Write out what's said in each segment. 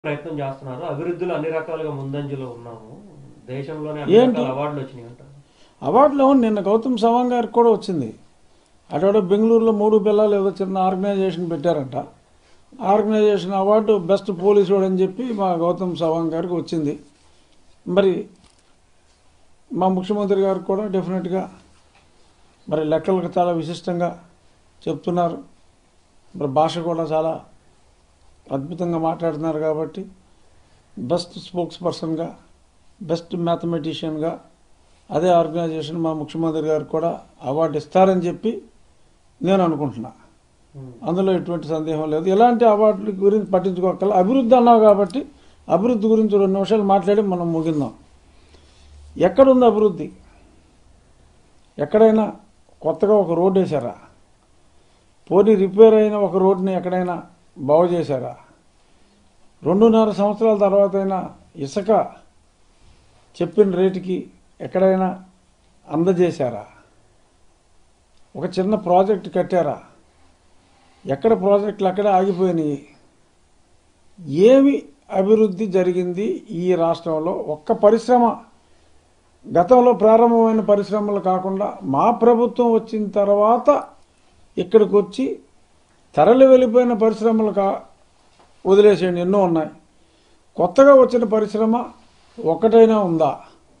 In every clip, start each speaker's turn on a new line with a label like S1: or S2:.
S1: ప్రయత్నం చేస్తున్నారు అభివృద్ధిలో అన్ని రకాలుగా ముందంజలో ఉన్నాము దేశంలోనే అన్ని
S2: ఏంటి?
S1: రకాల అవార్డులు వచ్చినాయి అంటారు
S2: అవార్డులో నిన్న గౌతమ్ సవాంగ్ గారికి కూడా వచ్చింది అటు బెంగళూరులో మూడు పిల్లలు ఏదో చిన్న ఆర్గనైజేషన్ పెట్టారంట ఆర్గనైజేషన్ అవార్డు బెస్ట్ పోలీసు అని చెప్పి మా గౌతమ్ సవాంగ్ గారికి వచ్చింది మరి మా ముఖ్యమంత్రి గారికి కూడా డెఫినెట్గా మరి లెక్కలకు చాలా విశిష్టంగా చెప్తున్నారు మరి భాష కూడా చాలా అద్భుతంగా మాట్లాడుతున్నారు కాబట్టి బెస్ట్ స్పోక్స్ పర్సన్గా బెస్ట్ మ్యాథమెటిషియన్గా అదే ఆర్గనైజేషన్ మా ముఖ్యమంత్రి గారు కూడా అవార్డు ఇస్తారని చెప్పి నేను అనుకుంటున్నా
S1: ఉమ్.
S2: అందులో ఎటువంటి సందేహం లేదు ఇలాంటి అవార్డుల గురించి పట్టించుకోకల అభివృద్ధి అన్నావు కాబట్టి అభివృద్ధి గురించి రెండు నిమిషాలు మాట్లాడి మనం ముగిందాం ఎక్కడుంది అభివృద్ధి ఎక్కడైనా కొత్తగా ఒక రోడ్డు వేశారా పోనీ రిపేర్ అయిన ఒక రోడ్డుని ఎక్కడైనా బాగు చేశారా రెండున్నర సంవత్సరాల తర్వాత అయినా ఇసుక చెప్పిన రేటుకి ఎక్కడైనా అందజేశారా ఒక చిన్న ప్రాజెక్ట్ కట్టారా ఎక్కడ ప్రాజెక్టులు అక్కడే ఆగిపోయినాయి ఏమి అభివృద్ధి జరిగింది ఈ రాష్ట్రంలో ఒక్క పరిశ్రమ గతంలో ప్రారంభమైన పరిశ్రమలు కాకుండా మా ప్రభుత్వం వచ్చిన తర్వాత ఇక్కడికి వచ్చి తరలి వెళ్ళిపోయిన పరిశ్రమలు కా వదిలేసేయండి ఎన్నో ఉన్నాయి కొత్తగా వచ్చిన పరిశ్రమ ఒక్కటైనా ఉందా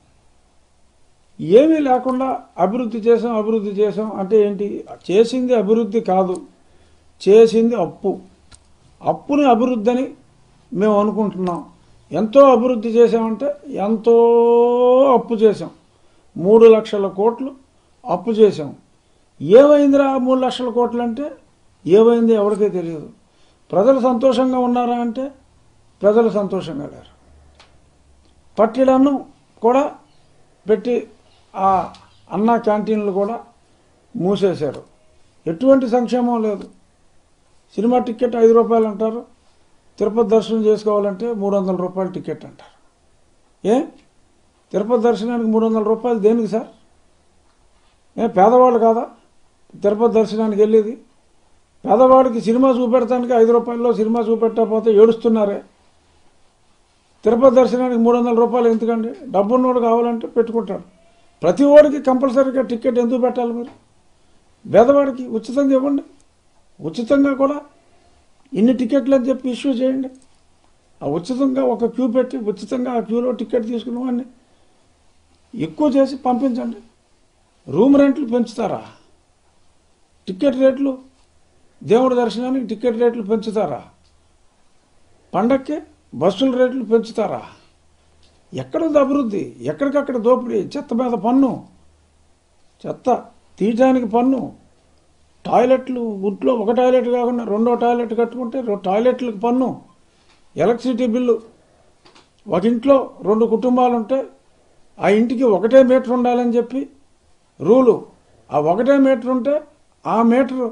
S2: ఏమీ లేకుండా అభివృద్ధి చేసాం అభివృద్ధి చేసాం అంటే ఏంటి చేసింది అభివృద్ధి కాదు చేసింది అప్పు అప్పుని అభివృద్ధి అని మేము అనుకుంటున్నాం ఎంతో అభివృద్ధి చేసామంటే ఎంతో అప్పు చేసాం మూడు లక్షల కోట్లు అప్పు చేసాం ఏమైందిరా మూడు లక్షల కోట్లు అంటే ఏమైంది ఎవరికీ తెలియదు ప్రజలు సంతోషంగా ఉన్నారా అంటే ప్రజలు సంతోషంగా లేరు పట్టిడన్నం కూడా పెట్టి ఆ అన్న క్యాంటీన్లు కూడా మూసేశారు ఎటువంటి సంక్షేమం లేదు సినిమా టికెట్ ఐదు రూపాయలు అంటారు తిరుపతి దర్శనం చేసుకోవాలంటే మూడు వందల రూపాయలు టికెట్ అంటారు ఏ తిరుపతి దర్శనానికి మూడు వందల రూపాయలు దేనికి సార్ ఏ పేదవాళ్ళు కాదా తిరుపతి దర్శనానికి వెళ్ళేది పేదవాడికి సినిమా చూపెడటానికి ఐదు రూపాయల్లో సినిమా చూపెట్టకపోతే ఏడుస్తున్నారే తిరుపతి దర్శనానికి మూడు వందల రూపాయలు ఎందుకండి డబ్బున్నోడు కావాలంటే పెట్టుకుంటాడు ప్రతి వాడికి కంపల్సరీగా టికెట్ ఎందుకు పెట్టాలి మరి పేదవాడికి ఉచితంగా ఇవ్వండి ఉచితంగా కూడా ఇన్ని టికెట్లు అని చెప్పి ఇష్యూ చేయండి ఆ ఉచితంగా ఒక క్యూ పెట్టి ఉచితంగా ఆ క్యూలో టికెట్ తీసుకున్న వాడిని ఎక్కువ చేసి పంపించండి రూమ్ రెంట్లు పెంచుతారా టికెట్ రేట్లు దేవుడి దర్శనానికి టికెట్ రేట్లు పెంచుతారా పండక్కి బస్సుల రేట్లు పెంచుతారా ఎక్కడుంది అభివృద్ధి ఎక్కడికక్కడ దోపిడీ చెత్త మీద పన్ను చెత్త తీయటానికి పన్ను టాయిలెట్లు ఇంట్లో ఒక టాయిలెట్ కాకుండా రెండో టాయిలెట్ కట్టుకుంటే రెండు టాయిలెట్లకు పన్ను ఎలక్ట్రిసిటీ బిల్లు ఒక ఇంట్లో రెండు కుటుంబాలు ఉంటే ఆ ఇంటికి ఒకటే మీటర్ ఉండాలని చెప్పి రూలు ఆ ఒకటే మీటర్ ఉంటే ఆ మీటర్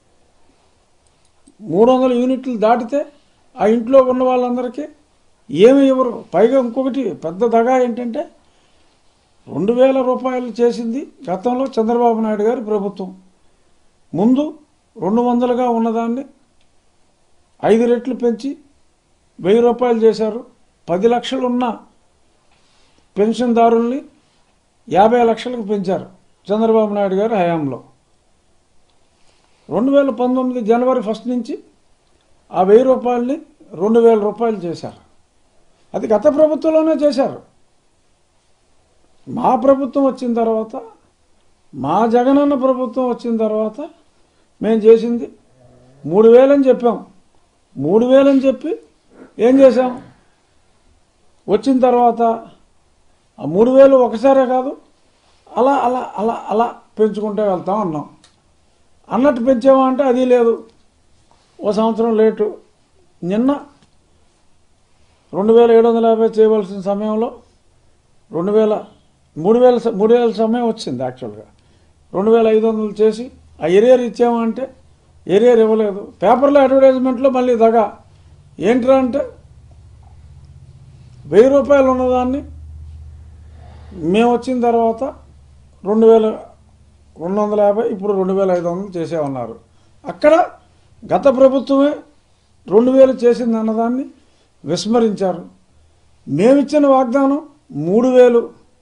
S2: మూడు వందల యూనిట్లు దాటితే ఆ ఇంట్లో ఉన్న వాళ్ళందరికీ ఏమి ఇవ్వరు పైగా ఇంకొకటి పెద్ద దగా ఏంటంటే రెండు వేల రూపాయలు చేసింది గతంలో చంద్రబాబు నాయుడు గారి ప్రభుత్వం ముందు రెండు వందలుగా ఉన్నదాన్ని ఐదు రెట్లు పెంచి వెయ్యి రూపాయలు చేశారు పది లక్షలు ఉన్న పెన్షన్దారుల్ని యాభై లక్షలకు పెంచారు చంద్రబాబు నాయుడు గారి హయాంలో రెండు వేల పంతొమ్మిది జనవరి ఫస్ట్ నుంచి ఆ వెయ్యి రూపాయలని రెండు వేల రూపాయలు చేశారు అది గత ప్రభుత్వంలోనే చేశారు మా ప్రభుత్వం వచ్చిన తర్వాత మా జగనన్న ప్రభుత్వం వచ్చిన తర్వాత మేము చేసింది మూడు వేలని చెప్పాం మూడు వేలని చెప్పి ఏం చేశాం వచ్చిన తర్వాత ఆ మూడు వేలు ఒకసారే కాదు అలా అలా అలా అలా పెంచుకుంటూ వెళ్తా ఉన్నాం అన్నట్టు పెంచామా అంటే అది లేదు ఓ సంవత్సరం లేటు నిన్న రెండు వేల ఏడు వందల యాభై చేయవలసిన సమయంలో రెండు వేల మూడు వేల స- మూడు వేల సమయం వచ్చింది యాక్చువల్గా రెండు వేల ఐదు వందలు చేసి ఆ ఎరియర్ ఇచ్చామా అంటే ఎరియర్ ఇవ్వలేదు పేపర్లో అడ్వర్టైజ్మెంట్లో మళ్ళీ దగా ఏంట్రా అంటే వెయ్యి రూపాయలు ఉన్నదాన్ని మేము వచ్చిన తర్వాత రెండు వేల రెండు వందల యాభై ఇప్పుడు రెండు వేల ఐదు వందలు చేసేమన్నారు అక్కడ గత ప్రభుత్వమే రెండు వేలు చేసింది అన్నదాన్ని విస్మరించారు మేమిచ్చిన వాగ్దానం మూడు వేలు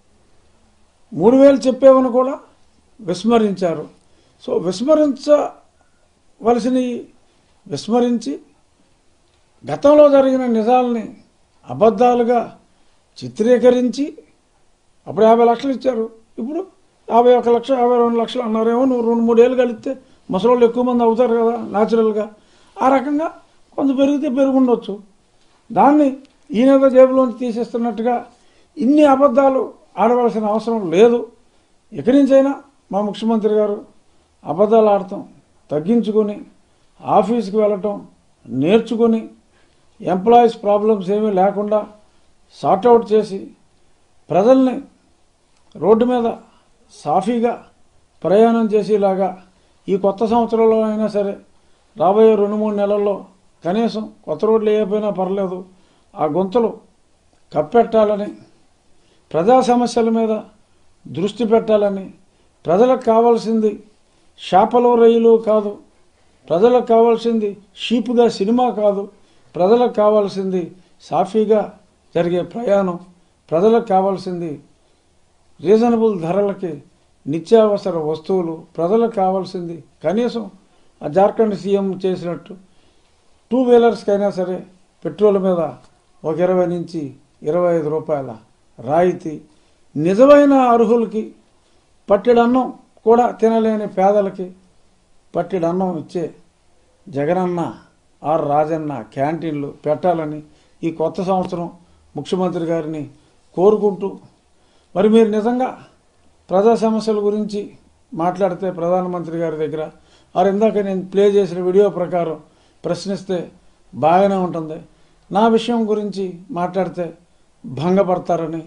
S2: మూడు వేలు చెప్పేవని కూడా విస్మరించారు సో విస్మరించవలసినవి విస్మరించి గతంలో జరిగిన నిజాలని అబద్ధాలుగా చిత్రీకరించి అప్పుడు యాభై లక్షలు ఇచ్చారు ఇప్పుడు యాభై ఒక లక్ష యాభై రెండు లక్షలు అన్నారేమో నువ్వు రెండు మూడు ఏళ్ళు కలిస్తే ముసలోళ్ళు ఎక్కువ మంది అవుతారు కదా న్యాచురల్గా ఆ రకంగా కొంత పెరిగితే పెరుగుండొచ్చు దాన్ని ఈయనేదో జేబులోంచి తీసేస్తున్నట్టుగా ఇన్ని అబద్ధాలు ఆడవలసిన అవసరం లేదు ఇక్కడి నుంచైనా మా ముఖ్యమంత్రి గారు అబద్ధాలు ఆడటం తగ్గించుకొని ఆఫీస్కి వెళ్ళటం నేర్చుకొని ఎంప్లాయీస్ ప్రాబ్లమ్స్ ఏమీ లేకుండా సార్ట్అవుట్ చేసి ప్రజల్ని రోడ్డు మీద సాఫీగా ప్రయాణం చేసేలాగా ఈ కొత్త సంవత్సరంలో అయినా సరే రాబోయే రెండు మూడు నెలల్లో కనీసం కొత్త రోడ్లు వేయకపోయినా పర్లేదు ఆ గుంతలు కప్పెట్టాలని ప్రజా సమస్యల మీద దృష్టి పెట్టాలని ప్రజలకు కావాల్సింది శాపలో రైలు కాదు ప్రజలకు కావాల్సింది షీప్గా సినిమా కాదు ప్రజలకు కావాల్సింది సాఫీగా జరిగే ప్రయాణం ప్రజలకు కావాల్సింది రీజనబుల్ ధరలకి నిత్యావసర వస్తువులు ప్రజలకు కావాల్సింది కనీసం ఆ జార్ఖండ్ సీఎం చేసినట్టు టూ వీలర్స్కైనా సరే పెట్రోల్ మీద ఒక ఇరవై నుంచి ఇరవై ఐదు రూపాయల రాయితీ నిజమైన అర్హులకి పట్టెడన్నం కూడా తినలేని పేదలకి పట్టెడన్నం ఇచ్చే జగనన్న ఆర్ రాజన్న క్యాంటీన్లు పెట్టాలని ఈ కొత్త సంవత్సరం ముఖ్యమంత్రి గారిని కోరుకుంటూ మరి మీరు నిజంగా ప్రజా సమస్యల గురించి మాట్లాడితే ప్రధానమంత్రి గారి దగ్గర వారు ఇందాక నేను ప్లే చేసిన వీడియో ప్రకారం ప్రశ్నిస్తే బాగానే ఉంటుంది నా విషయం గురించి మాట్లాడితే భంగపడతారని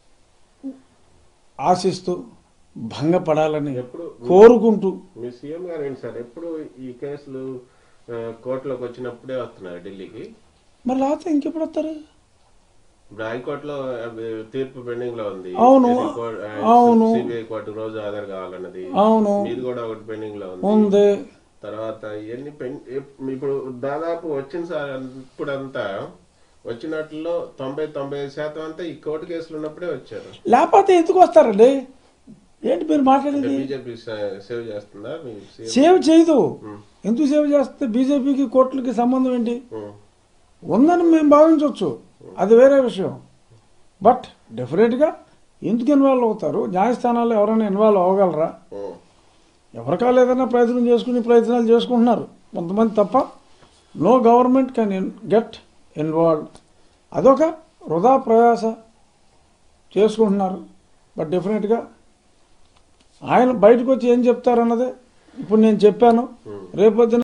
S2: ఆశిస్తూ భంగపడాలని
S3: ఎప్పుడు
S2: కోరుకుంటూ
S3: మీ సీఎం గారు ఏంటి సార్ ఎప్పుడు ఈ కేసులు ఆ, కోర్టులోకి వచ్చినప్పుడే వస్తున్నారు ఢిల్లీకి
S2: మరి లేకపోతే ఇంకెప్పుడు వస్తారు
S3: ఇప్పుడు హైకోర్టులో అది తీర్పు పెండింగ్ లో ఉంది
S2: అవును. అవును.
S3: సిబిఐ కోర్టు రోజు హాజరు కావాలన్నది
S2: అవును
S3: మీది కూడా ఒకటి పెండింగ్ లో ఉంది
S2: ఉంది
S3: తర్వాత ఇవన్నీ పెన్ ఎప్- ఇప్పుడు దాదాపు వచ్చిన సార్ ఇప్పుడంతా వచ్చినట్లో తొంభై తొంభై ఐదు శాతం అంతా ఈ కోర్టు కేసులు ఉన్నప్పుడే వచ్చారు
S2: లేకపోతే ఎందుకు వస్తారండి ఏంటి మీరు
S3: అంటే
S2: మాట్లాడేది
S3: బీజేపీ సేవ్ చేస్తుందా మీ సీఎం
S2: సేవ్ చేయదు
S3: ఉమ్,
S2: ఎందుకు సేవ్ చేస్తే బీజేపీకి కోర్టులకి సంబంధం ఏంటి
S3: ఉమ్,
S2: ఉందని మేము భావించవచ్చు అది వేరే విషయం బట్ డెఫినెట్గా ఎందుకు ఇన్వాల్వ్ అవుతారు న్యాయస్థానాల్లో ఎవరైనా ఇన్వాల్వ్ అవ్వగలరా
S3: ఉమ్.
S2: ఎవరికాలు ఏదైనా ప్రయత్నం చేసుకుని ప్రయత్నాలు చేసుకుంటున్నారు కొంతమంది తప్ప no government can get involve అదొక వృధా ప్రయాస చేసుకుంటున్నారు బట్ డెఫినెట్గా ఆయన బయటకు వచ్చి ఏం చెప్తారన్నదే ఇప్పుడు నేను చెప్పాను రేపొద్దున